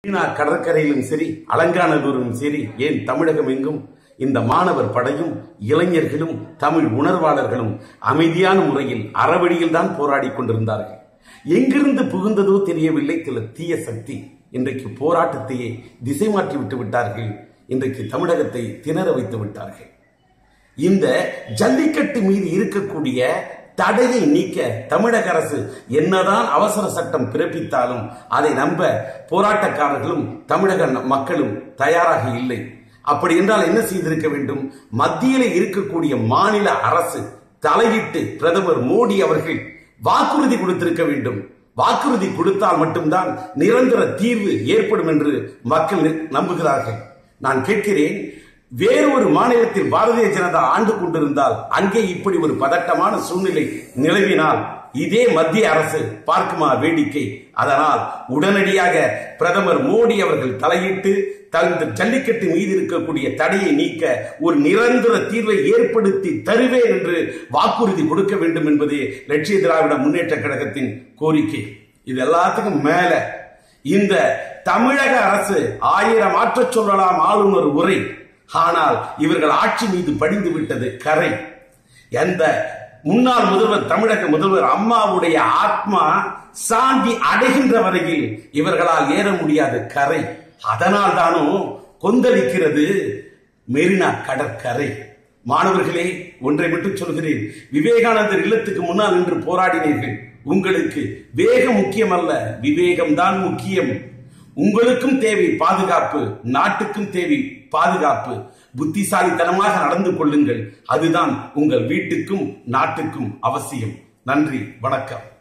மெரினா கடற்கரையிலும் சரி அலங்காநல்லூரும் சரி ஏன் தமிழகம் எங்கும் இந்த மாணவர் படையும் இளைஞர்களும் தமிழ் உணர்வாளர்களும் அமைதியான முறையில் அறவழியில் தான் போராடி கொண்டிருந்தார்கள் எங்கிருந்து புகுந்ததோ தெரியவில்லை சில தீய சக்தி இன்றைக்கு போராட்டத்தையே திசை மாற்றி விட்டு விட்டார்கள் இன்றைக்கு தமிழகத்தை திணற வைத்து விட்டார்கள் இந்த ஜல்லிக்கட்டு மீது இருக்கக்கூடிய தடையை நீக்க தமிழக அரசு என்னதான் அவசர சட்டம் பிறப்பித்தாலும் அதை நம்ப போராட்டக்காரர்களும் தமிழக ந- மக்களும் தயாராக இல்லை அப்படி என்றால் என்ன செய்திருக்க வேண்டும் மத்தியில இருக்கக்கூடிய மாநில அரசு தலையிட்டு பிரதமர் மோடி அவர்கள் வாக்குறுதி கொடுத்திருக்க வேண்டும் வாக்குறுதி கொடுத்தால் மட்டும்தான் நிரந்தர தீர்வு ஏற்படும் என்று மக்கள் நி- நம்புகிறார்கள் நான் கேட்கிறேன் வேறொரு மாநிலத்தில் பாரதிய ஜனதா ஆண்டு கொண்டிருந்தால் அங்கே இப்படி ஒரு பதட்டமான சூழ்நிலை நிலவினால் இதே மத்திய அரசு பார்க்குமா வேடிக்கை அதனால் உடனடியாக பிரதமர் மோடி அவர்கள் தலையிட்டு தந்த ஜல்லிக்கட்டு மீது இருக்கக்கூடிய தடையை நீக்க ஒரு நிரந்தர தீர்வை ஏற்படுத்தி தருவேன் என்று வாக்குறுதி கொடுக்க வேண்டும் என்பதே லட்சிய திராவிட முன்னேற்ற கழகத்தின் கோரிக்கை இது எல்லாத்துக்கும் மேல இந்த தமிழக அரசு ஆயிரம் மாற்றச் சொல்லலாம் ஆளுநர் உரை ஆனால் இவர்கள் ஆட்சி மீது படிந்து விட்டது கரை எந்த முன்னாள் முதல்வர் தமிழக முதல்வர் அம்மாவுடைய ஆத்மா சாந்தி அடைகின்ற வரையில் இவர்களால் ஏற முடியாத கரை அதனால் தானோ கொந்தளிக்கிறது மெரினா கடற்கரை மாணவர்களே ஒன்றை மட்டும் சொல்கிறேன் விவேகானந்தர் இல்லத்துக்கு முன்னால் நின்று போராடினீர்கள் உங்களுக்கு வேகம் முக்கியமல்ல விவேகம்தான் முக்கியம் உங்களுக்கும் தேவை பாதுகாப்பு நாட்டுக்கும் தேவை பாதுகாப்பு புத்திசாலித்தனமாக நடந்து கொள்ளுங்கள் அதுதான் உங்கள் வீட்டுக்கும் நாட்டுக்கும் அவசியம் நன்றி வணக்கம்